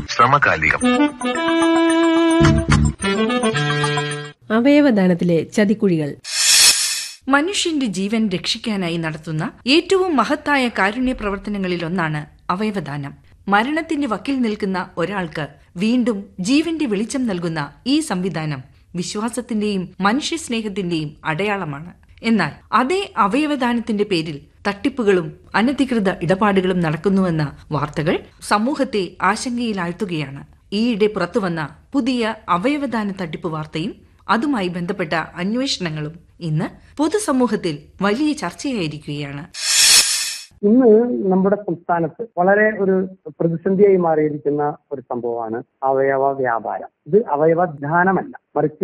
സമകാലികം അവയവദാനത്തിലെ ചതിക്കുഴികൾ മനുഷ്യന്റെ ജീവൻ രക്ഷിക്കാനായി നടത്തുന്ന ഏറ്റവും മഹത്തായ കാരുണ്യ പ്രവർത്തനങ്ങളിലൊന്നാണ് അവയവദാനം മരണത്തിന്റെ വക്കിൽ നിൽക്കുന്ന ഒരാൾക്ക് വീണ്ടും ജീവന്റെ വെളിച്ചം നൽകുന്ന ഈ സംവിധാനം വിശ്വാസത്തിന്റെയും മനുഷ്യസ്നേഹത്തിന്റെയും അടയാളമാണ് എന്നാൽ അതേ അവയവദാനത്തിന്റെ പേരിൽ തട്ടിപ്പുകളും അനധികൃത ഇടപാടുകളും നടക്കുന്നുവെന്ന വാർത്തകൾ സമൂഹത്തെ ആശങ്കയിലാഴ്ത്തുകയാണ് ഈയിടെ പുറത്തുവന്ന പുതിയ അവയവദാന തട്ടിപ്പ് വാർത്തയും അതുമായി ബന്ധപ്പെട്ട അന്വേഷണങ്ങളും ഇന്ന് പൊതുസമൂഹത്തിൽ വലിയ ചർച്ചയായിരിക്കുകയാണ് ഇന്ന് നമ്മുടെ സംസ്ഥാനത്ത് വളരെ ഒരു പ്രതിസന്ധിയായി മാറിയിരിക്കുന്ന ഒരു സംഭവമാണ് അവയവ വ്യാപാരം ഇത് അവയവദാനമല്ല മറിച്ച്